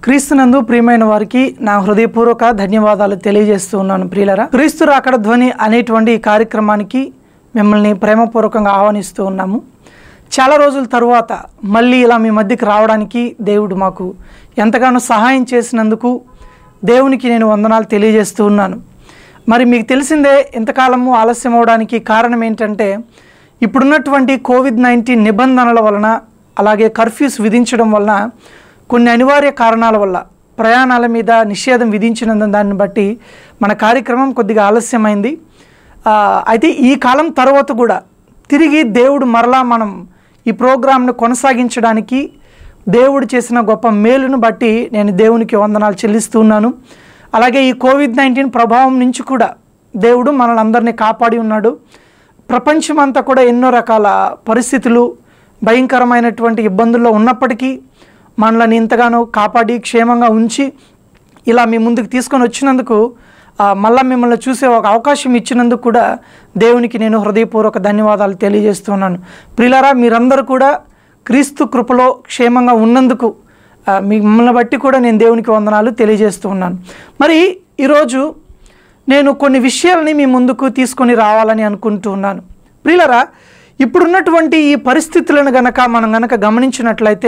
క్రీస్తునందు ప్రియమైన వారికి నా హృదయపూర్వక ధన్యవాదాలు తెలియజేస్తూ ఉన్నాను ప్రియులరా క్రీస్తు రాకడ ధ్వని అనేటువంటి ఈ కార్యక్రమానికి మిమ్మల్ని ప్రేమపూర్వకంగా ఆహ్వానిస్తూ ఉన్నాము చాలా రోజుల తరువాత మళ్ళీ ఇలా మీ మధ్యకి రావడానికి దేవుడు మాకు ఎంతగానో సహాయం చేసినందుకు దేవునికి నేను వందనాలు తెలియజేస్తూ ఉన్నాను మరి మీకు తెలిసిందే ఇంతకాలము ఆలస్యం అవడానికి కారణం ఏంటంటే ఇప్పుడున్నటువంటి కోవిడ్ నైన్టీన్ నిబంధనల వలన అలాగే కర్ఫ్యూస్ విధించడం వలన కొన్ని అనివార్య కారణాల వల్ల ప్రయాణాల మీద నిషేధం విధించినందు దాన్ని బట్టి మన కార్యక్రమం కొద్దిగా ఆలస్యమైంది ఆ, అయితే ఈ కాలం తర్వాత కూడా తిరిగి దేవుడు మరలా మనం ఈ ప్రోగ్రాంను కొనసాగించడానికి దేవుడు చేసిన గొప్ప మేలును బట్టి నేను దేవునికి వందనాలు చెల్లిస్తున్నాను అలాగే ఈ కోవిడ్ నైన్టీన్ ప్రభావం నుంచి కూడా దేవుడు మనల్ని అందరినీ కాపాడి ఉన్నాడు ప్రపంచమంతా కూడా ఎన్నో రకాల పరిస్థితులు భయంకరమైనటువంటి ఇబ్బందుల్లో ఉన్నప్పటికీ మనల్ని ఇంతగానో కాపాడి క్షేమంగా ఉంచి ఇలా మీ ముందుకు తీసుకొని వచ్చినందుకు ఆ, మళ్ళా మిమ్మల్ని చూసే ఒక అవకాశం ఇచ్చినందుకు కూడా దేవునికి నేను హృదయపూర్వక ధన్యవాదాలు తెలియజేస్తున్నాను ప్రిలారా మీరందరూ కూడా క్రీస్తు కృపలో క్షేమంగా ఉన్నందుకు ఆ, మిమ్మల్ని బట్టి కూడా నేను దేవునికి వందనాలు తెలియజేస్తూ ఉన్నాను మరి ఈరోజు నేను కొన్ని విషయాలని మీ ముందుకు తీసుకొని రావాలని అనుకుంటూ ఉన్నాను ప్రియులరా ఇప్పుడున్నటువంటి ఈ పరిస్థితులను గనక మనం గనక గమనించినట్లయితే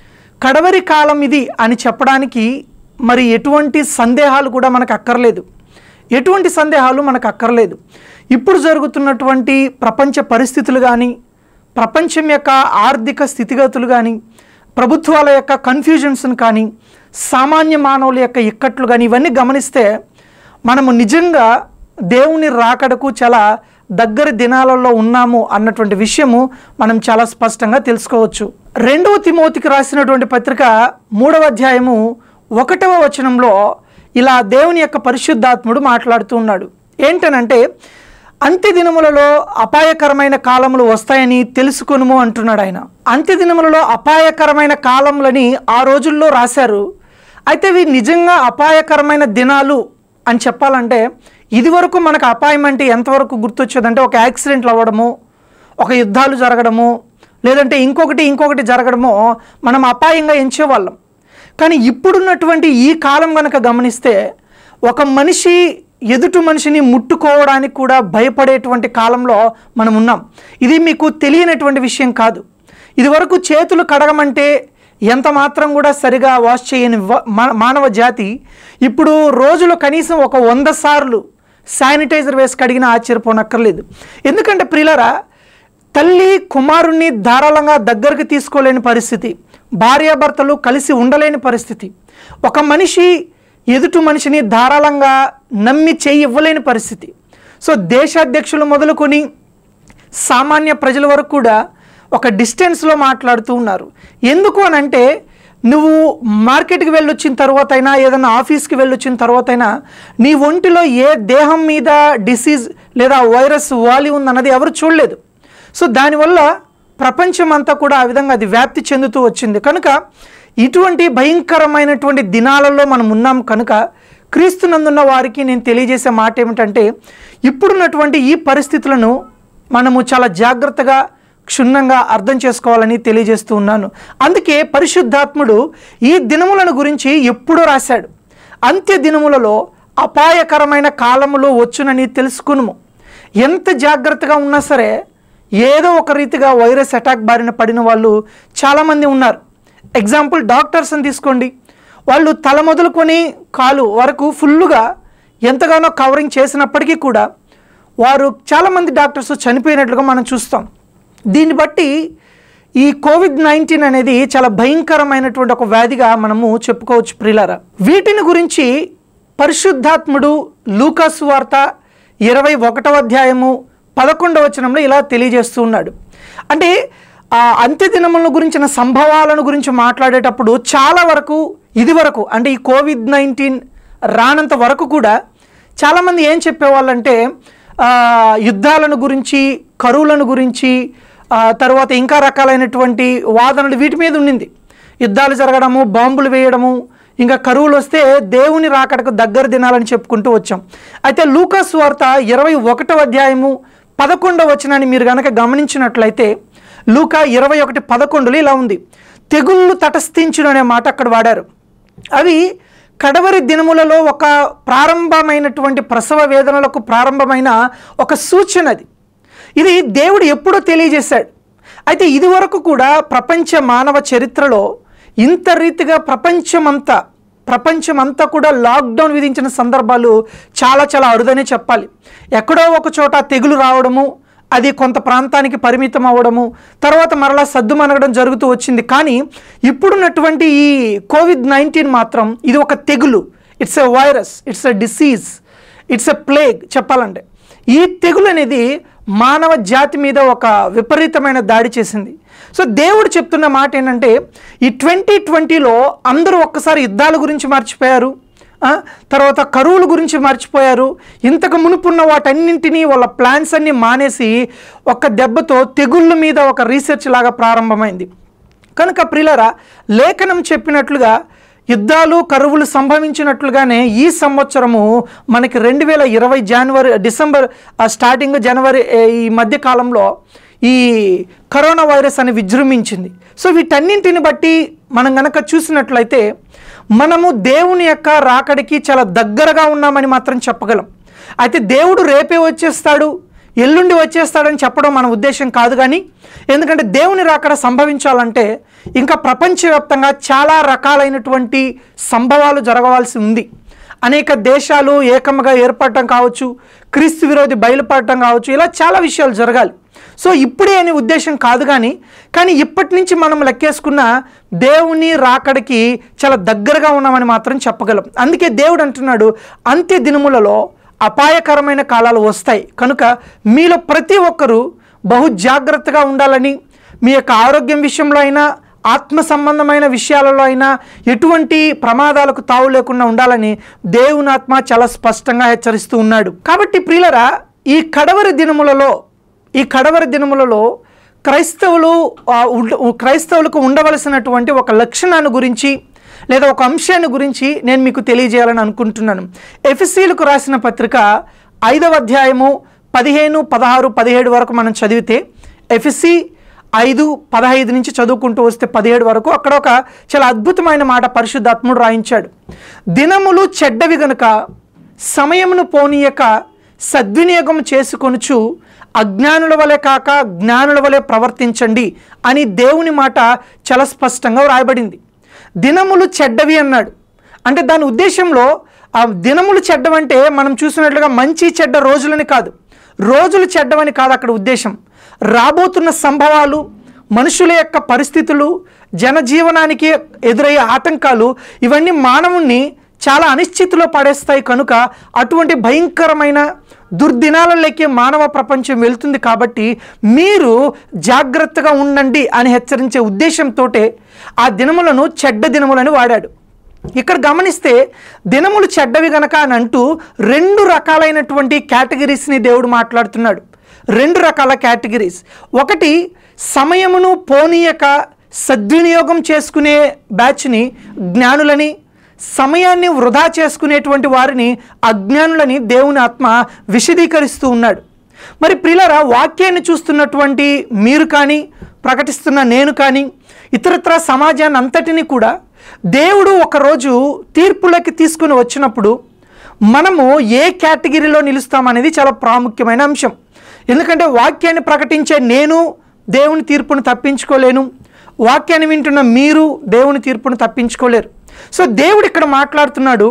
కడవరి కాలం ఇది అని చెప్పడానికి మరి ఎటువంటి సందేహాలు కూడా మనకు అక్కర్లేదు ఎటువంటి సందేహాలు మనకు అక్కర్లేదు ఇప్పుడు జరుగుతున్నటువంటి ప్రపంచ పరిస్థితులు కానీ ప్రపంచం యొక్క ఆర్థిక స్థితిగతులు కానీ ప్రభుత్వాల యొక్క కన్ఫ్యూజన్స్ని కానీ సామాన్య మానవుల యొక్క ఇక్కట్లు కానీ ఇవన్నీ గమనిస్తే మనము నిజంగా దేవుని రాకడకు చాలా దగ్గర దినాలలో ఉన్నాము అన్నటువంటి విషయము మనం చాలా స్పష్టంగా తెలుసుకోవచ్చు రెండవ తిమోతికి రాసినటువంటి పత్రిక మూడవ అధ్యాయము ఒకటవ వచనంలో ఇలా దేవుని యొక్క పరిశుద్ధాత్ముడు మాట్లాడుతూ ఉన్నాడు ఏంటనంటే అంత్య దినములలో అపాయకరమైన కాలములు వస్తాయని తెలుసుకొనుము అంటున్నాడు ఆయన అంత్య దినములలో అపాయకరమైన కాలములని ఆ రోజుల్లో రాశారు అయితే ఇవి నిజంగా అపాయకరమైన దినాలు అని చెప్పాలంటే ఇదివరకు మనకు అపాయం అంటే ఎంతవరకు గుర్తొచ్చేదంటే ఒక యాక్సిడెంట్లు అవ్వడము ఒక యుద్ధాలు జరగడము లేదంటే ఇంకొకటి ఇంకొకటి జరగడము మనం అపాయంగా ఎంచేవాళ్ళం కానీ ఇప్పుడున్నటువంటి ఈ కాలం కనుక గమనిస్తే ఒక మనిషి ఎదుటి మనిషిని ముట్టుకోవడానికి కూడా భయపడేటువంటి కాలంలో మనం ఉన్నాం ఇది మీకు తెలియనటువంటి విషయం కాదు ఇదివరకు చేతులు కడగమంటే ఎంత మాత్రం కూడా సరిగా వాష్ చేయని వ- మా- మానవ జాతి ఇప్పుడు రోజులో కనీసం ఒక వంద సార్లు శానిటైజర్ వేసి కడిగిన ఆశ్చర్యపోనక్కర్లేదు ఎందుకంటే ప్రియులరా తల్లి కుమారుణ్ణి ధారాళంగా దగ్గరకు తీసుకోలేని పరిస్థితి భార్యాభర్తలు కలిసి ఉండలేని పరిస్థితి ఒక మనిషి ఎదుటి మనిషిని ధారాళంగా నమ్మి చేయి ఇవ్వలేని పరిస్థితి సో దేశాధ్యక్షులు మొదలుకొని సామాన్య ప్రజల వరకు కూడా ఒక డిస్టెన్స్లో మాట్లాడుతూ ఉన్నారు ఎందుకు అని అంటే నువ్వు మార్కెట్కి వెళ్ళొచ్చిన తర్వాత అయినా ఏదైనా ఆఫీస్కి వెళ్ళొచ్చిన తర్వాత అయినా నీ ఒంటిలో ఏ దేహం మీద డిసీజ్ లేదా వైరస్ వాలి ఉందన్నది ఎవరు చూడలేదు సో దానివల్ల ప్రపంచం అంతా కూడా ఆ విధంగా అది వ్యాప్తి చెందుతూ వచ్చింది కనుక ఇటువంటి భయంకరమైనటువంటి దినాలలో మనం ఉన్నాం కనుక క్రీస్తునందున్న వారికి నేను తెలియజేసే మాట ఏమిటంటే ఇప్పుడున్నటువంటి ఈ పరిస్థితులను మనము చాలా జాగ్రత్తగా క్షుణ్ణంగా అర్థం చేసుకోవాలని తెలియజేస్తూ ఉన్నాను అందుకే పరిశుద్ధాత్ముడు ఈ దినములను గురించి ఎప్పుడో రాశాడు అంత్య దినములలో అపాయకరమైన కాలములు వచ్చునని తెలుసుకునుము ఎంత జాగ్రత్తగా ఉన్నా సరే ఏదో ఒక రీతిగా వైరస్ అటాక్ బారిన పడిన వాళ్ళు చాలామంది ఉన్నారు ఎగ్జాంపుల్ డాక్టర్స్ని తీసుకోండి వాళ్ళు తల మొదలుకొని కాలు వరకు ఫుల్లుగా ఎంతగానో కవరింగ్ చేసినప్పటికీ కూడా వారు చాలామంది డాక్టర్స్ చనిపోయినట్లుగా మనం చూస్తాం దీన్ని బట్టి ఈ కోవిడ్ నైన్టీన్ అనేది చాలా భయంకరమైనటువంటి ఒక వ్యాధిగా మనము చెప్పుకోవచ్చు ప్రిలారా వీటిని గురించి పరిశుద్ధాత్ముడు లూకాసు వార్త ఇరవై ఒకటవ అధ్యాయము పదకొండవ వచనంలో ఇలా తెలియజేస్తూ ఉన్నాడు అంటే ఆ అంత్య దినముల గురించిన సంభవాలను గురించి మాట్లాడేటప్పుడు చాలా వరకు ఇది వరకు అంటే ఈ కోవిడ్ నైన్టీన్ రానంత వరకు కూడా చాలామంది ఏం చెప్పేవాళ్ళంటే ఆ, యుద్ధాలను గురించి కరువులను గురించి ఆ, తర్వాత ఇంకా రకాలైనటువంటి వాదనలు వీటి మీద ఉండింది యుద్ధాలు జరగడము బాంబులు వేయడము ఇంకా కరువులు వస్తే దేవుని రాకడకు దగ్గర దినాలని చెప్పుకుంటూ వచ్చాం అయితే లూకాస్ వార్త ఇరవై ఒకటవ అధ్యాయము పదకొండవ వచనాన్ని మీరు గనక గమనించినట్లయితే లూకా ఇరవై ఒకటి పదకొండులో ఇలా ఉంది తెగుళ్ళు తటస్థించును అనే మాట అక్కడ వాడారు అవి కడవరి దినములలో ఒక ప్రారంభమైనటువంటి ప్రసవ వేదనలకు ప్రారంభమైన ఒక సూచన అది ఇది దేవుడు ఎప్పుడో తెలియజేశాడు అయితే ఇదివరకు కూడా ప్రపంచ మానవ చరిత్రలో ఇంత రీతిగా ప్రపంచమంతా ప్రపంచమంతా కూడా లాక్డౌన్ విధించిన సందర్భాలు చాలా చాలా అరుదనే చెప్పాలి ఎక్కడో ఒక చోట తెగులు రావడము అది కొంత ప్రాంతానికి పరిమితం అవ్వడము తర్వాత మరలా సద్దుమనగడం జరుగుతూ వచ్చింది కానీ ఇప్పుడున్నటువంటి ఈ కోవిడ్ నైన్టీన్ మాత్రం ఇది ఒక తెగులు it's a virus it's a disease it's a plague చెప్పాలంటే ఈ తెగులు అనేది మానవ జాతి మీద ఒక విపరీతమైన దాడి చేసింది సో దేవుడు చెప్తున్న మాట ఏంటంటే ఈ ట్వంటీ ట్వంటీలో అందరూ ఒక్కసారి యుద్ధాల గురించి మర్చిపోయారు ఆ, తర్వాత కరువుల గురించి మర్చిపోయారు ఇంతకు మునుపున్న వాటన్నింటినీ వాళ్ళ ప్లాన్స్ అన్ని మానేసి ఒక్క దెబ్బతో తెగుళ్ళ మీద ఒక రీసెర్చ్ లాగా ప్రారంభమైంది కనుక ప్రిలరా లేఖనం చెప్పినట్లుగా యుద్ధాలు కరువులు సంభవించినట్లుగానే ఈ సంవత్సరము మనకి రెండు వేల ఇరవై జనవరి డిసెంబర్ ఆ స్టార్టింగ్ జనవరి ఏ, ఈ మధ్య కాలంలో ఈ కరోనా వైరస్ అని విజృంభించింది సో వీటన్నింటిని బట్టి మనం గనక చూసినట్లయితే మనము దేవుని యొక్క రాకడికి చాలా దగ్గరగా ఉన్నామని మాత్రం చెప్పగలం అయితే దేవుడు రేపే వచ్చేస్తాడు ఎల్లుండి వచ్చేస్తాడని చెప్పడం మన ఉద్దేశం కాదు కానీ ఎందుకంటే దేవుని రాకడ సంభవించాలంటే ఇంకా ప్రపంచవ్యాప్తంగా చాలా రకాలైనటువంటి సంభవాలు జరగవలసి ఉంది అనేక దేశాలు ఏకముగా ఏర్పడటం కావచ్చు క్రీస్తు విరోధి బయలుపడటం కావచ్చు ఇలా చాలా విషయాలు జరగాలి సో ఇప్పుడే అనే ఉద్దేశం కాదు కానీ కానీ ఇప్పటి నుంచి మనం లెక్కేసుకున్న దేవుని రాకడికి చాలా దగ్గరగా ఉన్నామని మాత్రం చెప్పగలం అందుకే దేవుడు అంటున్నాడు అంత్య దినములలో అపాయకరమైన కాలాలు వస్తాయి కనుక మీలో ప్రతి ఒక్కరూ బహు జాగ్రత్తగా ఉండాలని మీ యొక్క ఆరోగ్యం విషయంలో అయినా ఆత్మ సంబంధమైన విషయాలలో అయినా ఎటువంటి ప్రమాదాలకు తావు లేకుండా ఉండాలని దేవుని ఆత్మ చాలా స్పష్టంగా హెచ్చరిస్తూ ఉన్నాడు కాబట్టి ప్రియులరా ఈ కడవరి దినములలో ఈ కడవరి దినములలో క్రైస్తవులు ఆ, ఉండ- క్రైస్తవులకు ఉండవలసినటువంటి ఒక లక్షణాన్ని గురించి లేదా ఒక అంశాన్ని గురించి నేను మీకు తెలియజేయాలని అనుకుంటున్నాను ఎఫ్ఎస్సీలకు రాసిన పత్రిక ఐదవ అధ్యాయము పదిహేను పదహారు పదిహేడు వరకు మనం చదివితే ఎఫ్ఎస్సి ఐదు పదహైదు నుంచి చదువుకుంటూ వస్తే పదిహేడు వరకు అక్కడ ఒక చాలా అద్భుతమైన మాట పరిశుద్ధాత్ముడు రాయించాడు దినములు చెడ్డవి గనుక సమయమును పోనీయక సద్వినియోగం చేసుకొనుచు అజ్ఞానుల వలె కాక జ్ఞానుల వలె ప్రవర్తించండి అని దేవుని మాట చాలా స్పష్టంగా వ్రాయబడింది దినములు చెడ్డవి అన్నాడు అంటే దాని ఉద్దేశంలో ఆ దినములు చెడ్డవంటే మనం చూసినట్లుగా మంచి చెడ్డ రోజులని కాదు రోజులు చెడ్డవని కాదు అక్కడ ఉద్దేశం రాబోతున్న సంభవాలు మనుషుల యొక్క పరిస్థితులు జనజీవనానికి ఎదురయ్యే ఆటంకాలు ఇవన్నీ మానవుణ్ణి చాలా అనిశ్చితిలో పడేస్తాయి కనుక అటువంటి భయంకరమైన దుర్దినాలలోకి మానవ ప్రపంచం వెళ్తుంది కాబట్టి మీరు జాగ్రత్తగా ఉండండి అని హెచ్చరించే ఉద్దేశంతో ఆ దినములను చెడ్డ దినములని వాడాడు ఇక్కడ గమనిస్తే దినములు చెడ్డవి గనక అని అంటూ రెండు రకాలైనటువంటి కేటగిరీస్ని దేవుడు మాట్లాడుతున్నాడు రెండు రకాల కేటగిరీస్ ఒకటి సమయమును పోనీయక సద్వినియోగం చేసుకునే బ్యాచ్ని జ్ఞానులని సమయాన్ని వృధా చేసుకునేటువంటి వారిని అజ్ఞానులని దేవుని ఆత్మ విశదీకరిస్తూ ఉన్నాడు మరి ప్రిలరా వాక్యాన్ని చూస్తున్నటువంటి మీరు కానీ ప్రకటిస్తున్న నేను కానీ ఇతరత్ర సమాజాన్ని అంతటిని కూడా దేవుడు ఒకరోజు తీర్పులకి తీసుకుని వచ్చినప్పుడు మనము ఏ కేటగిరీలో నిలుస్తామనేది చాలా ప్రాముఖ్యమైన అంశం ఎందుకంటే వాక్యాన్ని ప్రకటించే నేను దేవుని తీర్పును తప్పించుకోలేను వాక్యాన్ని వింటున్న మీరు దేవుని తీర్పును తప్పించుకోలేరు సో దేవుడు ఇక్కడ మాట్లాడుతున్నాడు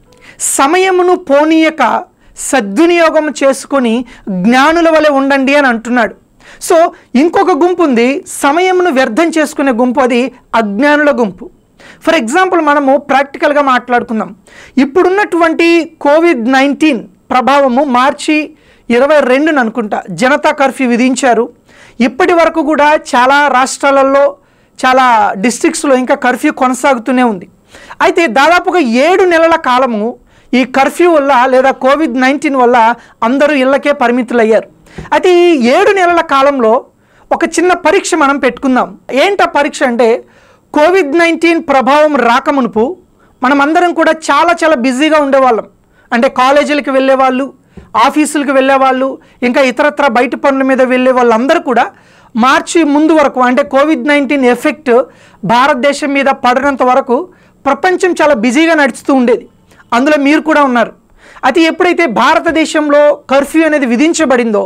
సమయమును పోనీయక సద్వినియోగం చేసుకొని జ్ఞానుల వలె ఉండండి అని అంటున్నాడు సో ఇంకొక గుంపు ఉంది సమయమును వ్యర్థం చేసుకునే గుంపు అది అజ్ఞానుల గుంపు ఫర్ ఎగ్జాంపుల్ మనము ప్రాక్టికల్గా మాట్లాడుకుందాం ఇప్పుడున్నటువంటి కోవిడ్ నైన్టీన్ ప్రభావము మార్చి ఇరవై రెండున అనుకుంటా జనతా కర్ఫ్యూ విధించారు ఇప్పటి వరకు కూడా చాలా రాష్ట్రాలలో చాలా డిస్ట్రిక్ట్స్లో ఇంకా కర్ఫ్యూ కొనసాగుతూనే ఉంది అయితే దాదాపుగా ఏడు నెలల కాలము ఈ కర్ఫ్యూ వల్ల లేదా కోవిడ్ నైన్టీన్ వల్ల అందరూ ఇళ్ళకే పరిమితులయ్యారు అయితే ఈ ఏడు నెలల కాలంలో ఒక చిన్న పరీక్ష మనం పెట్టుకుందాం ఏంటా పరీక్ష అంటే కోవిడ్ నైన్టీన్ ప్రభావం రాకమునుపు మనం అందరం కూడా చాలా చాలా బిజీగా ఉండేవాళ్ళం అంటే కాలేజీలకు వెళ్ళేవాళ్ళు ఆఫీసులకు వెళ్ళేవాళ్ళు ఇంకా ఇతరత్ర బయట పనుల మీద వెళ్ళే వాళ్ళందరూ కూడా మార్చి ముందు వరకు అంటే కోవిడ్ నైన్టీన్ ఎఫెక్ట్ భారతదేశం మీద పడినంత వరకు ప్రపంచం చాలా బిజీగా నడుస్తూ ఉండేది అందులో మీరు కూడా ఉన్నారు అది ఎప్పుడైతే భారతదేశంలో కర్ఫ్యూ అనేది విధించబడిందో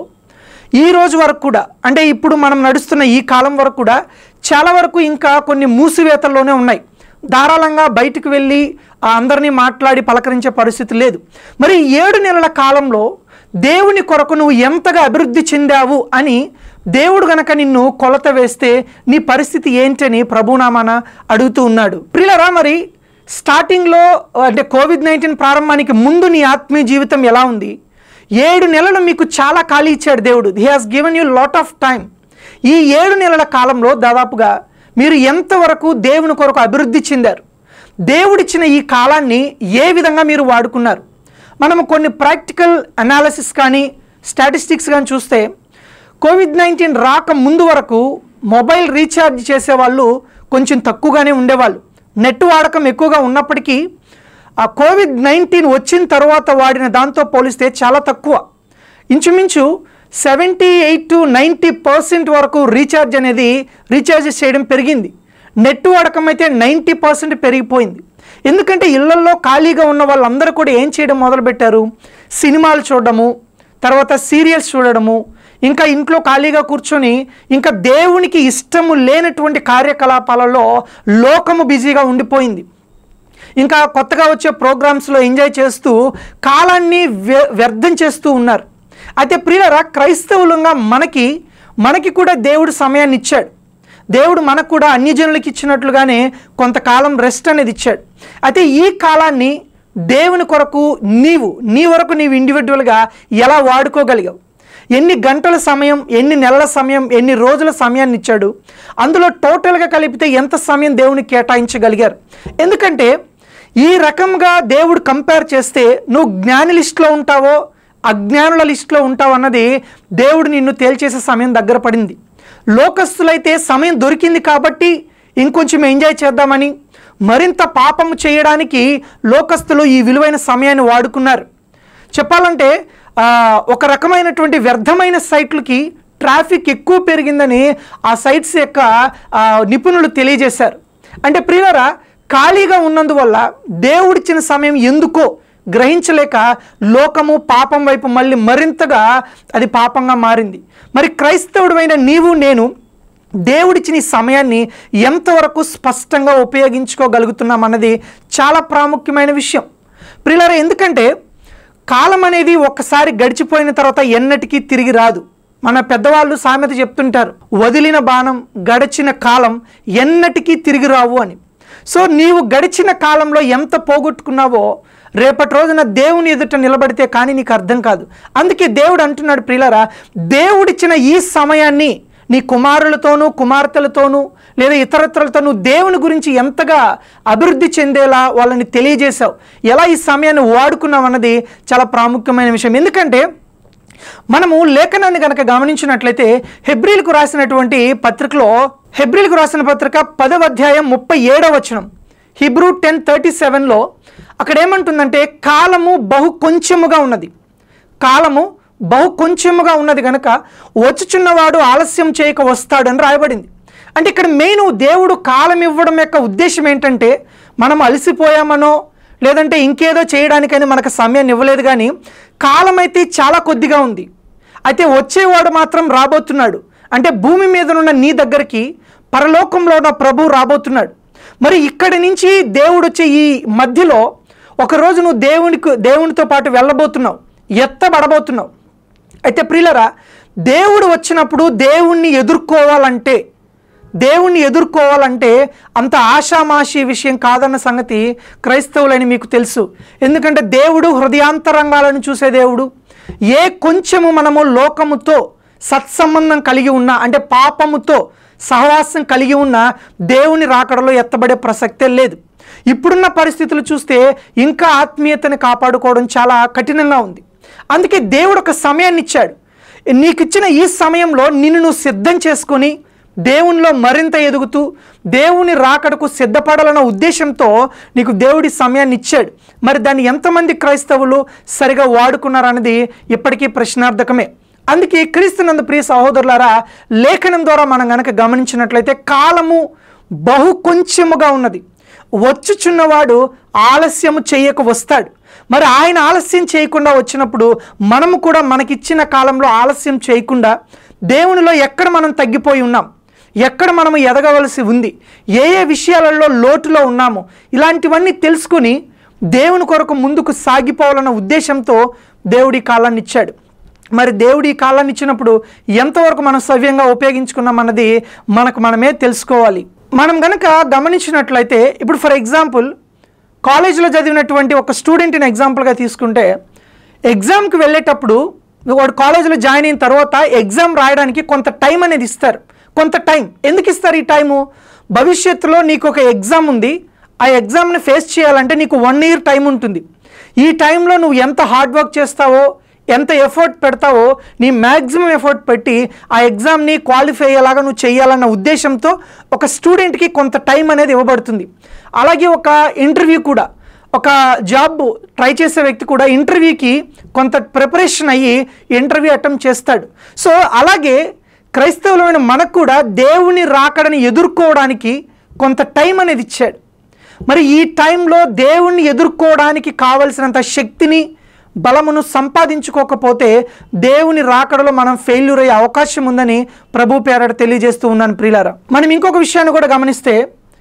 ఈ రోజు వరకు కూడా అంటే ఇప్పుడు మనం నడుస్తున్న ఈ కాలం వరకు కూడా చాలా వరకు ఇంకా కొన్ని మూసివేతల్లోనే ఉన్నాయి ధారాళంగా బయటకు వెళ్ళి ఆ అందరినీ మాట్లాడి పలకరించే పరిస్థితి లేదు మరి ఈ ఏడు నెలల కాలంలో దేవుని కొరకు నువ్వు ఎంతగా అభివృద్ధి చెందావు అని దేవుడు గనక నిన్ను కొలత వేస్తే నీ పరిస్థితి ఏంటని ప్రభునామాన అడుగుతూ ఉన్నాడు ప్రిలరా మరి స్టార్టింగ్లో అంటే కోవిడ్ నైన్టీన్ ప్రారంభానికి ముందు నీ ఆత్మీయ జీవితం ఎలా ఉంది ఏడు నెలలు మీకు చాలా ఖాళీ ఇచ్చాడు దేవుడు he has given you lot of time ఈ ఏడు నెలల కాలంలో దాదాపుగా మీరు ఎంతవరకు దేవుని కొరకు అభివృద్ధి చెందారు దేవుడిచ్చిన ఈ కాలాన్ని ఏ విధంగా మీరు వాడుకున్నారు మనం కొన్ని ప్రాక్టికల్ అనాలిసిస్ కానీ స్టాటిస్టిక్స్ కానీ చూస్తే కోవిడ్ నైన్టీన్ రాక ముందు వరకు మొబైల్ రీఛార్జ్ చేసేవాళ్ళు కొంచెం తక్కువగానే ఉండేవాళ్ళు నెట్ వాడకం ఎక్కువగా ఉన్నప్పటికీ ఆ కోవిడ్ నైన్టీన్ వచ్చిన తర్వాత వాడిన దాంతో పోలిస్తే చాలా తక్కువ ఇంచుమించు seventy eight to ninety percent వరకు రీఛార్జ్ అనేది రీఛార్జ్ చేయడం పెరిగింది నెట్ వాడకం అయితే నైంటీ పర్సెంట్ పెరిగిపోయింది ఎందుకంటే ఇళ్లల్లో ఖాళీగా ఉన్న వాళ్ళందరూ కూడా ఏం చేయడం మొదలుపెట్టారు సినిమాలు చూడడము తర్వాత సీరియల్స్ చూడడము ఇంకా ఇంట్లో ఖాళీగా కూర్చొని ఇంకా దేవునికి ఇష్టము లేనటువంటి కార్యకలాపాలలో లోకము బిజీగా ఉండిపోయింది ఇంకా కొత్తగా వచ్చే ప్రోగ్రామ్స్లో ఎంజాయ్ చేస్తూ కాలాన్ని వ్య- వ్యర్థం చేస్తూ ఉన్నారు అయితే ప్రియులరా క్రైస్తవులంగా మనకి మనకి కూడా దేవుడు సమయాన్ని ఇచ్చాడు దేవుడు మనకు కూడా అన్యజనులకి ఇచ్చినట్లుగానే కొంతకాలం రెస్ట్ అనేది ఇచ్చాడు అయితే ఈ కాలాన్ని దేవుని కొరకు నీవు నీ వరకు నీవు ఇండివిజువల్గా ఎలా వాడుకోగలిగావు ఎన్ని గంటల సమయం ఎన్ని నెలల సమయం ఎన్ని రోజుల సమయాన్ని ఇచ్చాడు అందులో టోటల్గా కలిపితే ఎంత సమయం దేవునికి కేటాయించగలిగారు ఎందుకంటే ఈ రకంగా దేవుడు కంపేర్ చేస్తే నువ్వు జ్ఞాని లిస్టులో ఉంటావో అజ్ఞానుల లిస్టులో ఉంటావు అన్నది దేవుడు నిన్ను తేల్చేసే సమయం దగ్గర పడింది లోకస్తులైతే సమయం దొరికింది కాబట్టి ఇంకొంచెం ఎంజాయ్ చేద్దామని మరింత పాపం చేయడానికి లోకస్తులు ఈ విలువైన సమయాన్ని వాడుకున్నారు చెప్పాలంటే ఆ, ఒక రకమైనటువంటి వ్యర్థమైన సైట్లకి ట్రాఫిక్ ఎక్కువ పెరిగిందని ఆ సైట్స్ యొక్క ఆ, నిపుణులు తెలియజేశారు అంటే ప్రియులరా ఖాళీగా ఉన్నందువల్ల దేవుడిచ్చిన సమయం ఎందుకో గ్రహించలేక లోకము పాపం వైపు మళ్ళీ మరింతగా అది పాపంగా మారింది మరి క్రైస్తవుడైన నీవు నేను దేవుడిచ్చిన ఈ సమయాన్ని ఎంతవరకు స్పష్టంగా ఉపయోగించుకోగలుగుతున్నాం అన్నది చాలా ప్రాముఖ్యమైన విషయం ప్రియులరా ఎందుకంటే కాలం అనేది ఒక్కసారి గడిచిపోయిన తర్వాత ఎన్నటికీ తిరిగి రాదు మన పెద్దవాళ్ళు సామెత చెప్తుంటారు వదిలిన బాణం గడిచిన కాలం ఎన్నటికీ తిరిగి రావు అని సో నీవు గడిచిన కాలంలో ఎంత పోగొట్టుకున్నావో రేపటి రోజున దేవుని ఎదుట నిలబడితే కానీ నీకు అర్థం కాదు అందుకే దేవుడు అంటున్నాడు ప్రియులరా దేవుడిచ్చిన ఈ సమయాన్ని నీ కుమారులతోనూ కుమార్తెలతోనూ లేదా ఇతరత్రలతోనూ దేవుని గురించి ఎంతగా అభివృద్ధి చెందేలా వాళ్ళని తెలియజేశావు ఎలా ఈ సమయాన్ని వాడుకున్నావు అన్నది చాలా ప్రాముఖ్యమైన విషయం ఎందుకంటే మనము లేఖనాన్ని కనుక గమనించినట్లయితే హెబ్రిల్కు రాసినటువంటి పత్రికలో హెబ్రిల్కు రాసిన పత్రిక పదవ అధ్యాయం ముప్పై ఏడవ వచనం హిబ్రూ టెన్ థర్టీ సెవెన్లో అక్కడ ఏమంటుందంటే కాలము బహు కొంచెముగా ఉన్నది కాలము బహు కొంచెముగా ఉన్నది కనుక వచ్చుచున్నవాడు ఆలస్యం చేయక వస్తాడని రాయబడింది అంటే ఇక్కడ మెయిన్ దేవుడు కాలం ఇవ్వడం యొక్క ఉద్దేశం ఏంటంటే మనం అలసిపోయామనో లేదంటే ఇంకేదో చేయడానికని మనకు సమయాన్ని ఇవ్వలేదు కానీ కాలం అయితే చాలా కొద్దిగా ఉంది అయితే వచ్చేవాడు మాత్రం రాబోతున్నాడు అంటే భూమి మీద ఉన్న నీ దగ్గరికి పరలోకంలో ఉన్న ప్రభు రాబోతున్నాడు మరి ఇక్కడి నుంచి దేవుడు వచ్చే ఈ మధ్యలో ఒకరోజు నువ్వు దేవునికి దేవునితో పాటు వెళ్ళబోతున్నావు ఎత్తబడబోతున్నావు అయితే ప్రియులరా దేవుడు వచ్చినప్పుడు దేవుణ్ణి ఎదుర్కోవాలంటే దేవుణ్ణి ఎదుర్కోవాలంటే అంత ఆషామాషి విషయం కాదన్న సంగతి క్రైస్తవులని మీకు తెలుసు ఎందుకంటే దేవుడు హృదయాంతరంగాలను చూసే దేవుడు ఏ కొంచెము మనము లోకముతో సత్సంబంధం కలిగి ఉన్నా అంటే పాపముతో సహవాసం కలిగి ఉన్న దేవుని రాకడలో ఎత్తబడే ప్రసక్తే లేదు ఇప్పుడున్న పరిస్థితులు చూస్తే ఇంకా ఆత్మీయతని కాపాడుకోవడం చాలా కఠినంగా ఉంది అందుకే దేవుడు ఒక సమయాన్ని ఇచ్చాడు నీకు ఇచ్చిన ఈ సమయంలో నిన్ను నువ్వు సిద్ధం చేసుకొని దేవునిలో మరింత ఎదుగుతూ దేవుని రాకడకు సిద్ధపడాలన్న ఉద్దేశంతో నీకు దేవుడి సమయాన్ని ఇచ్చాడు మరి దాన్ని ఎంతమంది క్రైస్తవులు సరిగా వాడుకున్నారన్నది ఇప్పటికీ ప్రశ్నార్థకమే అందుకే క్రీస్తునందు ప్రియ సహోదరులారా లేఖనం ద్వారా మనం గనక గమనించినట్లయితే కాలము బహు కొంచెముగా ఉన్నది వచ్చుచున్నవాడు ఆలస్యము చేయక వస్తాడు మరి ఆయన ఆలస్యం చేయకుండా వచ్చినప్పుడు మనము కూడా మనకిచ్చిన కాలంలో ఆలస్యం చేయకుండా దేవునిలో ఎక్కడ మనం తగ్గిపోయి ఉన్నాం ఎక్కడ మనము ఎదగవలసి ఉంది ఏ ఏ విషయాలలో లోటులో ఉన్నామో ఇలాంటివన్నీ తెలుసుకుని దేవుని కొరకు ముందుకు సాగిపోవాలన్న ఉద్దేశంతో దేవుడి కాలాన్ని ఇచ్చాడు మరి దేవుడి ఈ కాలాన్ని ఇచ్చినప్పుడు ఎంతవరకు మనం సవ్యంగా ఉపయోగించుకున్నాం అన్నది మనకు మనమే తెలుసుకోవాలి మనం గనక గమనించినట్లయితే ఇప్పుడు ఫర్ ఎగ్జాంపుల్ కాలేజీలో చదివినటువంటి ఒక స్టూడెంట్ని ఎగ్జాంపుల్గా తీసుకుంటే ఎగ్జామ్కి వెళ్ళేటప్పుడు వాడు కాలేజీలో జాయిన్ అయిన తర్వాత ఎగ్జామ్ రాయడానికి కొంత టైం అనేది ఇస్తారు కొంత టైం ఎందుకు ఇస్తారు ఈ టైము భవిష్యత్తులో నీకు ఒక ఎగ్జామ్ ఉంది ఆ ఎగ్జామ్ని ఫేస్ చేయాలంటే నీకు వన్ ఇయర్ టైం ఉంటుంది ఈ టైంలో నువ్వు ఎంత హార్డ్ వర్క్ చేస్తావో ఎంత ఎఫర్ట్ పెడతావో నీ మ్యాక్సిమం ఎఫర్ట్ పెట్టి ఆ ఎగ్జామ్ని క్వాలిఫై అయ్యేలాగా నువ్వు చేయాలన్న ఉద్దేశంతో ఒక స్టూడెంట్కి కొంత టైం అనేది ఇవ్వబడుతుంది అలాగే ఒక ఇంటర్వ్యూ కూడా ఒక జాబ్ ట్రై చేసే వ్యక్తి కూడా ఇంటర్వ్యూకి కొంత ప్రిపరేషన్ అయ్యి ఇంటర్వ్యూ అటెంప్ట్ చేస్తాడు సో అలాగే క్రైస్తవులమైన మనకు కూడా దేవుని రాకడని ఎదుర్కోవడానికి కొంత టైం అనేది ఇచ్చాడు మరి ఈ టైంలో దేవుణ్ణి ఎదుర్కోవడానికి కావలసినంత శక్తిని బలమును సంపాదించుకోకపోతే దేవుని రాకడలో మనం ఫెయిల్యూర్ అయ్యే అవకాశం ఉందని ప్రభు పేరట తెలియజేస్తూ ఉన్నాను ప్రియులారా మనం ఇంకొక విషయాన్ని కూడా గమనిస్తే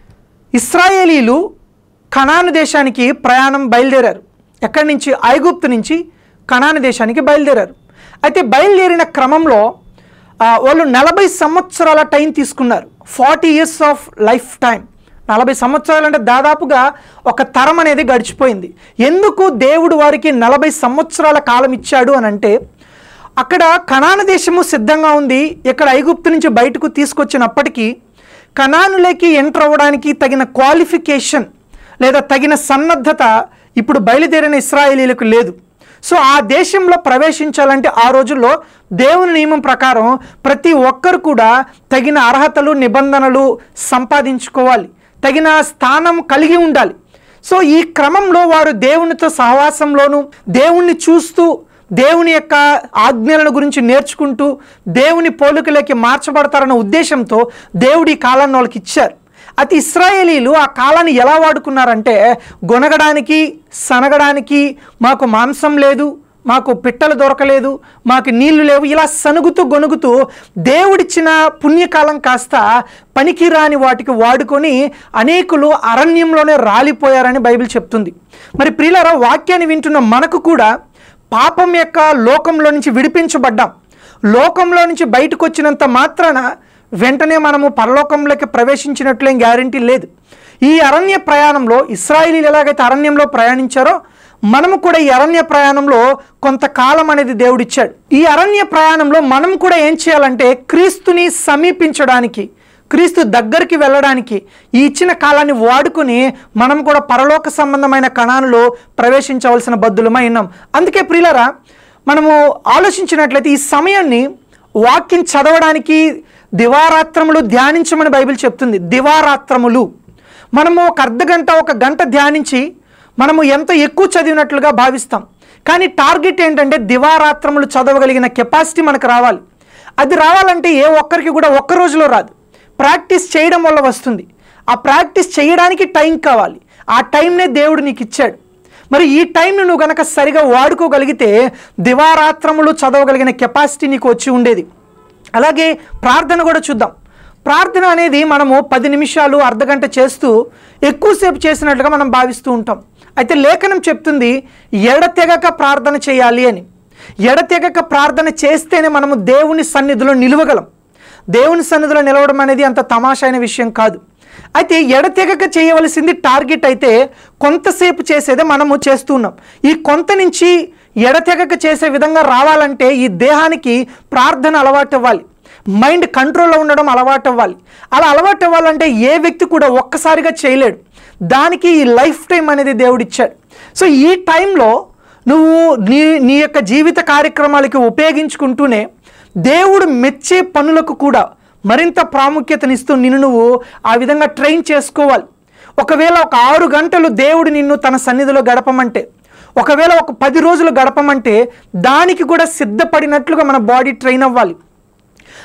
ఇస్రాయేలీలు కనాను దేశానికి ప్రయాణం బయలుదేరారు ఎక్కడి నుంచి ఐగుప్తు నుంచి కనాను దేశానికి బయలుదేరారు అయితే బయలుదేరిన క్రమంలో ఆ, వాళ్ళు నలభై సంవత్సరాల టైం తీసుకున్నారు forty years of lifetime నలభై సంవత్సరాలు అంటే దాదాపుగా ఒక తరం అనేది గడిచిపోయింది ఎందుకు దేవుడు వారికి నలభై సంవత్సరాల కాలం ఇచ్చాడు అని అంటే అక్కడ కనాన దేశము సిద్ధంగా ఉంది ఇక్కడ ఐగుప్తు నుంచి బయటకు తీసుకొచ్చినప్పటికీ కనానులకి ఎంటర్ అవ్వడానికి తగిన క్వాలిఫికేషన్ లేదా తగిన సన్నద్ధత ఇప్పుడు బయలుదేరిన ఇస్రాయేలీలకు లేదు సో ఆ దేశంలో ప్రవేశించాలంటే ఆ రోజుల్లో దేవుని నియమం ప్రకారం ప్రతి ఒక్కరు కూడా తగిన అర్హతలు నిబంధనలు సంపాదించుకోవాలి తగిన స్థానం కలిగి ఉండాలి సో ఈ క్రమంలో వారు దేవునితో సహవాసంలోను దేవుణ్ణి చూస్తూ దేవుని యొక్క ఆజ్ఞలను గురించి నేర్చుకుంటూ దేవుని పోలికలోకి మార్చబడతారన్న ఉద్దేశంతో దేవుడి ఈ కాలాన్ని వాళ్ళకి ఇచ్చారు అయితే ఇస్రాయేలీలు ఆ కాలాన్ని ఎలా వాడుకున్నారంటే గొనగడానికి సనగడానికి మాకు మాంసం లేదు మాకు పిట్టలు దొరకలేదు మాకు నీళ్లు లేవు ఇలా సనుగుతూ గొనుగుతూ దేవుడిచ్చిన పుణ్యకాలం కాస్త పనికిరాని వాటికి వాడుకొని అనేకులు అరణ్యంలోనే రాలిపోయారని బైబిల్ చెప్తుంది మరి ప్రియులరా వాక్యాన్ని వింటున్న మనకు కూడా పాపం యొక్క లోకంలో నుంచి విడిపించబడ్డాం లోకంలో నుంచి బయటకు వచ్చినంత మాత్రాన వెంటనే మనము పరలోకంలోకి ప్రవేశించినట్లేం గ్యారంటీ లేదు ఈ అరణ్య ప్రయాణంలో ఇస్రాయిలీలు ఎలాగైతే అరణ్యంలో ప్రయాణించారో మనము కూడా ఈ అరణ్య ప్రయాణంలో కొంతకాలం అనేది దేవుడిచ్చాడు ఈ అరణ్య ప్రయాణంలో మనం కూడా ఏం చేయాలంటే క్రీస్తుని సమీపించడానికి క్రీస్తు దగ్గరికి వెళ్ళడానికి ఈ ఇచ్చిన కాలాన్ని వాడుకుని మనం కూడా పరలోక సంబంధమైన కణాలలో ప్రవేశించవలసిన బద్దులమై ఉన్నాం అందుకే ప్రియులరా మనము ఆలోచించినట్లయితే ఈ సమయాన్ని వాక్యం చదవడానికి దివారాత్రములు ధ్యానించమని బైబిల్ చెప్తుంది దివారాత్రములు మనము ఒక అర్ధ గంట ఒక గంట ధ్యానించి మనము ఎంతో ఎక్కువ చదివినట్లుగా భావిస్తాం కానీ టార్గెట్ ఏంటంటే దివారాత్రములు చదవగలిగిన కెపాసిటీ మనకు రావాలి అది రావాలంటే ఏ ఒక్కరికి కూడా ఒక్క రోజులో రాదు ప్రాక్టీస్ చేయడం వల్ల వస్తుంది ఆ ప్రాక్టీస్ చేయడానికి టైం కావాలి ఆ టైంనే దేవుడు నీకు ఇచ్చాడు మరి ఈ టైంను నువ్వు గనక సరిగా వాడుకోగలిగితే దివారాత్రములు చదవగలిగిన కెపాసిటీ నీకు వచ్చి ఉండేది అలాగే ప్రార్థన కూడా చూద్దాం ప్రార్థన అనేది మనము పది నిమిషాలు అర్ధగంట చేస్తూ ఎక్కువసేపు చేసినట్లుగా మనం భావిస్తూ ఉంటాం అయితే లేఖనం చెప్తుంది ఎడతెగక ప్రార్థన చేయాలి అని ఎడతెగక ప్రార్థన చేస్తేనే మనము దేవుని సన్నిధిలో నిలవగలం దేవుని సన్నిధిలో నిలవడం అనేది అంత తమాషైన విషయం కాదు అయితే ఎడతెగక చేయవలసింది టార్గెట్ అయితే కొంతసేపు చేసేదే మనము చేస్తున్నాం ఈ కొంత నుంచి ఎడతెగక చేసే విధంగా రావాలంటే ఈ దేహానికి ప్రార్థన అలవాటు ఇవ్వాలి మైండ్ కంట్రోల్లో ఉండడం అలవాటు అవ్వాలి అలా అలవాటు అవ్వాలంటే ఏ వ్యక్తి కూడా ఒక్కసారిగా చేయలేడు దానికి ఈ లైఫ్ టైం అనేది దేవుడిచ్చాడు సో ఈ టైంలో నువ్వు నీ నీ యొక్క జీవిత కార్యక్రమాలకి ఉపయోగించుకుంటూనే దేవుడు మెచ్చే పనులకు కూడా మరింత ప్రాముఖ్యతనిస్తూ నిన్ను నువ్వు ఆ విధంగా ట్రైన్ చేసుకోవాలి ఒకవేళ ఒక ఆరు గంటలు దేవుడు నిన్ను తన సన్నిధిలో గడపమంటే ఒకవేళ ఒక పది రోజులు గడపమంటే దానికి కూడా సిద్ధపడినట్లుగా మన బాడీ ట్రైన్ అవ్వాలి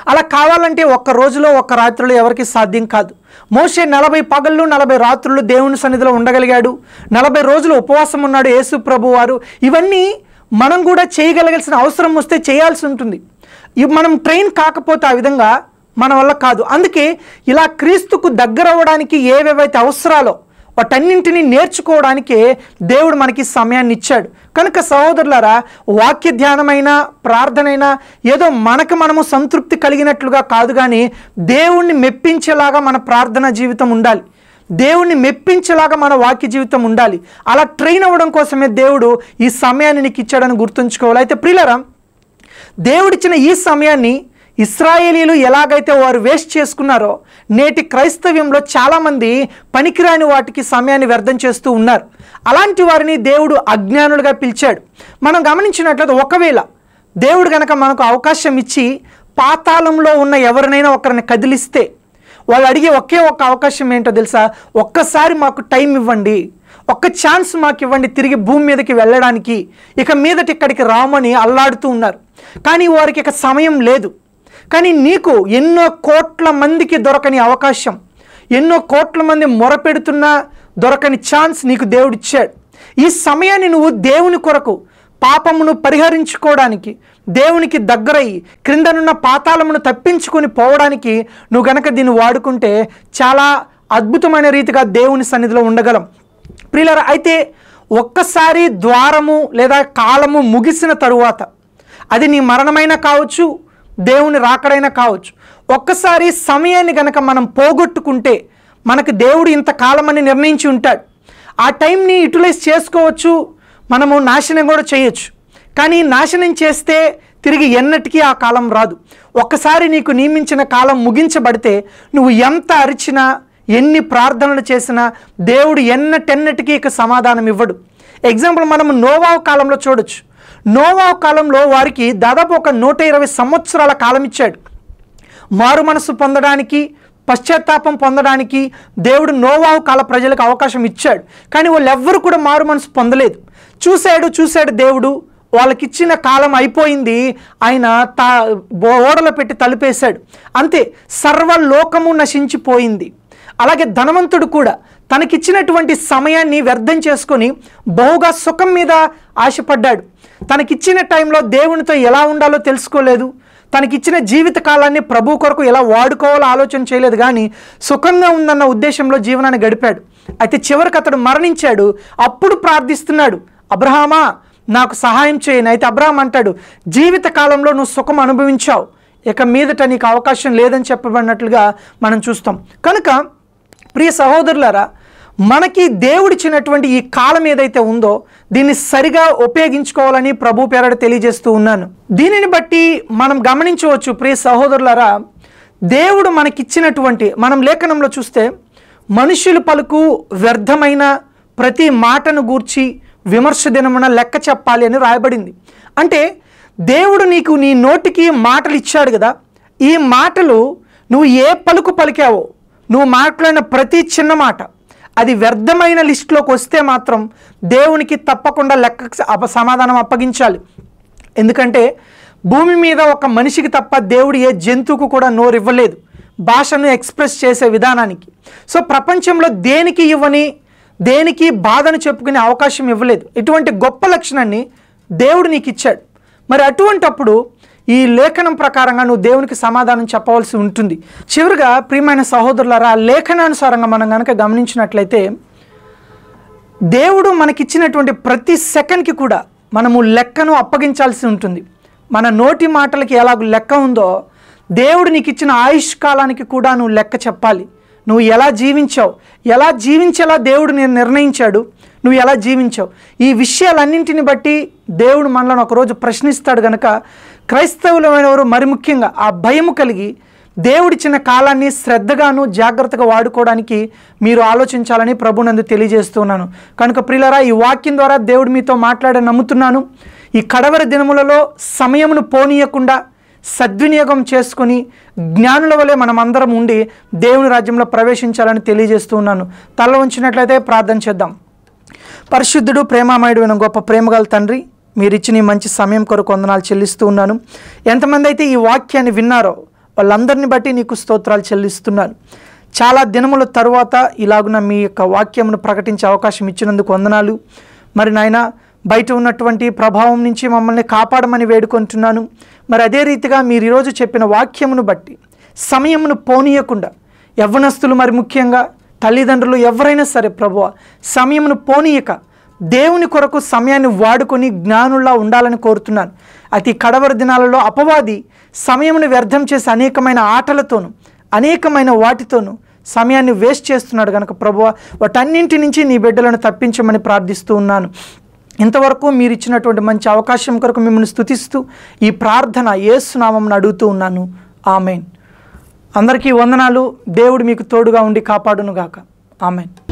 అలా కావాలంటే ఒక్క రోజులో ఒక్క రాత్రిలో ఎవరికి సాధ్యం కాదు మోషే నలభై పగళ్ళు నలభై రాత్రులు దేవుని సన్నిధిలో ఉండగలిగాడు నలభై రోజులు ఉపవాసం ఉన్నాడు యేసు ప్రభు వారు ఇవన్నీ మనం కూడా చేయగలగాల్సిన అవసరం వస్తే చేయాల్సి ఉంటుంది ఇవి మనం ట్రైన్ కాకపోతే ఆ విధంగా మన వల్ల కాదు అందుకే ఇలా క్రీస్తుకు దగ్గర అవ్వడానికి ఏవేవైతే అవసరాలో వాటన్నింటినీ నేర్చుకోవడానికే దేవుడు మనకి సమయాన్ని ఇచ్చాడు కనుక సహోదరులారా వాక్య ధ్యానమైన ప్రార్థనైనా ఏదో మనకు మనము సంతృప్తి కలిగినట్లుగా కాదు కానీ దేవుణ్ణి మెప్పించేలాగా మన ప్రార్థనా జీవితం ఉండాలి దేవుణ్ణి మెప్పించేలాగా మన వాక్య జీవితం ఉండాలి అలా ట్రైన్ అవ్వడం కోసమే దేవుడు ఈ సమయాన్ని నీకు ఇచ్చాడని గుర్తుంచుకోవాలి అయితే ప్రియులరా దేవుడిచ్చిన ఈ సమయాన్ని ఇస్రాయేలీలు ఎలాగైతే వారు వేస్ట్ చేసుకున్నారో నేటి క్రైస్తవ్యంలో చాలామంది పనికిరాని వాటికి సమయాన్ని వ్యర్థం చేస్తూ ఉన్నారు అలాంటి వారిని దేవుడు అజ్ఞానులుగా పిలిచాడు మనం గమనించినట్లయితే ఒకవేళ దేవుడు కనుక మనకు అవకాశం ఇచ్చి పాతాళంలో ఉన్న ఎవరినైనా ఒకరిని కదిలిస్తే వాళ్ళు అడిగే ఒకే ఒక్క అవకాశం ఏంటో తెలుసా ఒక్కసారి మాకు టైం ఇవ్వండి ఒక్క ఛాన్స్ మాకు ఇవ్వండి తిరిగి భూమి మీదకి వెళ్ళడానికి ఇక మీదటి ఇక్కడికి రామని అల్లాడుతూ ఉన్నారు కానీ వారికి ఇక సమయం లేదు కానీ నీకు ఎన్నో కోట్ల మందికి దొరకని అవకాశం ఎన్నో కోట్ల మంది మొరపెడుతున్నా దొరకని ఛాన్స్ నీకు దేవుడిచ్చాడు ఈ సమయాన్ని నువ్వు దేవుని కొరకు పాపమును పరిహరించుకోవడానికి దేవునికి దగ్గరయ్యి క్రిందనున్న పాతాళమును తప్పించుకొని పోవడానికి నువ్వు గనక దీన్ని వాడుకుంటే చాలా అద్భుతమైన రీతిగా దేవుని సన్నిధిలో ఉండగలం ప్రియులరా అయితే ఒక్కసారి ద్వారము లేదా కాలము ముగిసిన తరువాత అది నీ మరణమైన కావచ్చు దేవుని రాకడైనా కావచ్చు ఒక్కసారి సమయాన్ని గనక మనం పోగొట్టుకుంటే మనకు దేవుడు ఇంతకాలమని నిర్ణయించి ఉంటాడు ఆ టైంని యూటిలైజ్ చేసుకోవచ్చు మనము నాశనం కూడా చేయొచ్చు కానీ నాశనం చేస్తే తిరిగి ఎన్నటికీ ఆ కాలం రాదు ఒక్కసారి నీకు నియమించిన కాలం ముగించబడితే నువ్వు ఎంత అరిచినా ఎన్ని ప్రార్థనలు చేసినా దేవుడు ఎన్నటెన్నటికీ ఇక సమాధానం ఇవ్వడు ఎగ్జాంపుల్ మనం నోవావు కాలంలో చూడొచ్చు నోవావు కాలంలో వారికి దాదాపు ఒక నూట ఇరవై సంవత్సరాల కాలం ఇచ్చాడు మారు మనసు పొందడానికి పశ్చాత్తాపం పొందడానికి దేవుడు నోవాహు కాల ప్రజలకు అవకాశం ఇచ్చాడు కానీ వాళ్ళు ఎవ్వరు కూడా మారు మనసు పొందలేదు చూశాడు చూశాడు దేవుడు వాళ్ళకిచ్చిన కాలం అయిపోయింది ఆయన తా బో- ఓడలో పెట్టి తలుపేశాడు అంతే సర్వలోకము నశించిపోయింది అలాగే ధనవంతుడు కూడా తనకిచ్చినటువంటి సమయాన్ని వ్యర్థం చేసుకొని బహుగా సుఖం మీద ఆశపడ్డాడు తనకిచ్చిన టైంలో దేవునితో ఎలా ఉండాలో తెలుసుకోలేదు తనకిచ్చిన జీవిత కాలాన్ని ప్రభు కొరకు ఎలా వాడుకోవాలో ఆలోచన చేయలేదు కానీ సుఖంగా ఉందన్న ఉద్దేశంలో జీవనాన్ని గడిపాడు అయితే చివరికి అతడు మరణించాడు అప్పుడు ప్రార్థిస్తున్నాడు అబ్రహామా నాకు సహాయం చేయను అయితే అబ్రహాం అంటాడు జీవిత కాలంలో నువ్వు సుఖం అనుభవించావు ఇక మీదట నీకు అవకాశం లేదని చెప్పబడినట్లుగా మనం చూస్తాం కనుక ప్రియ సహోదరులారా మనకి దేవుడిచ్చినటువంటి ఈ కాలం ఏదైతే ఉందో దీన్ని సరిగా ఉపయోగించుకోవాలని ప్రభు పేరట తెలియజేస్తూ ఉన్నాను దీనిని బట్టి మనం గమనించవచ్చు ప్రియ సహోదరులారా దేవుడు మనకిచ్చినటువంటి మనం లేఖనంలో చూస్తే మనుషులు పలుకు వ్యర్థమైన ప్రతి మాటను గూర్చి విమర్శ దినమున లెక్క చెప్పాలి అని రాయబడింది అంటే దేవుడు నీకు నీ నోటికి మాటలు ఇచ్చాడు కదా ఈ మాటలు నువ్వు ఏ పలుకు పలికావో నువ్వు మాట్లాడిన ప్రతి చిన్న మాట అది వ్యర్థమైన లిస్టులోకి వస్తే మాత్రం దేవునికి తప్పకుండా లెక్క అప సమాధానం అప్పగించాలి ఎందుకంటే భూమి మీద ఒక మనిషికి తప్ప దేవుడు ఏ జంతువుకు కూడా నోరు ఇవ్వలేదు భాషను ఎక్స్ప్రెస్ చేసే విధానానికి సో ప్రపంచంలో దేనికి ఇవ్వని దేనికి బాధను చెప్పుకునే అవకాశం ఇవ్వలేదు ఇటువంటి గొప్ప లక్షణాన్ని దేవుడు నీకు ఇచ్చాడు మరి అటువంటప్పుడు ఈ లేఖనం ప్రకారంగా నువ్వు దేవునికి సమాధానం చెప్పవలసి ఉంటుంది చివరిగా ప్రియమైన సహోదరులారా లేఖనానుసారంగా మనం కనుక గమనించినట్లయితే దేవుడు మనకిచ్చినటువంటి ప్రతి సెకండ్కి కూడా మనము లెక్కను అప్పగించాల్సి ఉంటుంది మన నోటి మాటలకి ఎలాగ లెక్క ఉందో దేవుడు నీకు ఇచ్చిన ఆయుష్ కాలానికి కూడా నువ్వు లెక్క చెప్పాలి నువ్వు ఎలా జీవించావు ఎలా జీవించేలా దేవుడు నేను నిర్ణయించాడు నువ్వు ఎలా జీవించావు ఈ విషయాలన్నింటిని బట్టి దేవుడు మనలను ఒకరోజు ప్రశ్నిస్తాడు గనక క్రైస్తవులమైన వారు మరి ముఖ్యంగా ఆ భయము కలిగి దేవుడిచ్చిన కాలాన్ని శ్రద్ధగాను జాగ్రత్తగా వాడుకోవడానికి మీరు ఆలోచించాలని ప్రభునందు తెలియజేస్తున్నాను కనుక ప్రిలరా ఈ వాక్యం ద్వారా దేవుడు మీతో మాట్లాడ నమ్ముతున్నాను ఈ కడవరి దినములలో సమయమును పోనీయకుండా సద్వినియోగం చేసుకుని జ్ఞానుల వలె మనమందరం ఉండి దేవుని రాజ్యంలో ప్రవేశించాలని తెలియజేస్తున్నాను తల ఉంచినట్లయితే ప్రార్థన చేద్దాం పరిశుద్ధుడు ప్రేమామయుడు గొప్ప ప్రేమగల తండ్రి మీరు ఇచ్చిన ఈ మంచి సమయం కొరకు వందనాలు చెల్లిస్తూ ఉన్నాను ఎంతమంది అయితే ఈ వాక్యాన్ని విన్నారో వాళ్ళందరిని బట్టి నీకు స్తోత్రాలు చెల్లిస్తున్నాను చాలా దినముల తరువాత ఇలాగున మీ యొక్క వాక్యమును ప్రకటించే అవకాశం ఇచ్చినందుకు వందనాలు మరి నాయన బయట ఉన్నటువంటి ప్రభావం నుంచి మమ్మల్ని కాపాడమని వేడుకుంటున్నాను మరి అదే రీతిగా మీరు ఈరోజు చెప్పిన వాక్యమును బట్టి సమయమును పోనీయకుండా యవ్వనస్తులు మరి ముఖ్యంగా తల్లిదండ్రులు ఎవరైనా సరే ప్రభువ సమయమును పోనీయక దేవుని కొరకు సమయాన్ని వాడుకొని జ్ఞానుల్లా ఉండాలని కోరుతున్నాను అతి కడవరి దినాలలో అపవాది సమయమును వ్యర్థం చేసి అనేకమైన ఆటలతోనూ అనేకమైన వాటితోనూ సమయాన్ని వేస్ట్ చేస్తున్నాడు కనుక ప్రభువ వాటన్నింటి నుంచి నీ బిడ్డలను తప్పించమని ప్రార్థిస్తూ ఉన్నాను ఇంతవరకు మీరు ఇచ్చినటువంటి మంచి అవకాశం కొరకు మిమ్మల్ని స్తుతిస్తూ ఈ ప్రార్థన ఏసునామం అడుగుతూ ఉన్నాను ఆమెన్ అందరికీ వందనాలు దేవుడు మీకు తోడుగా ఉండి కాపాడునుగాక ఆమెన్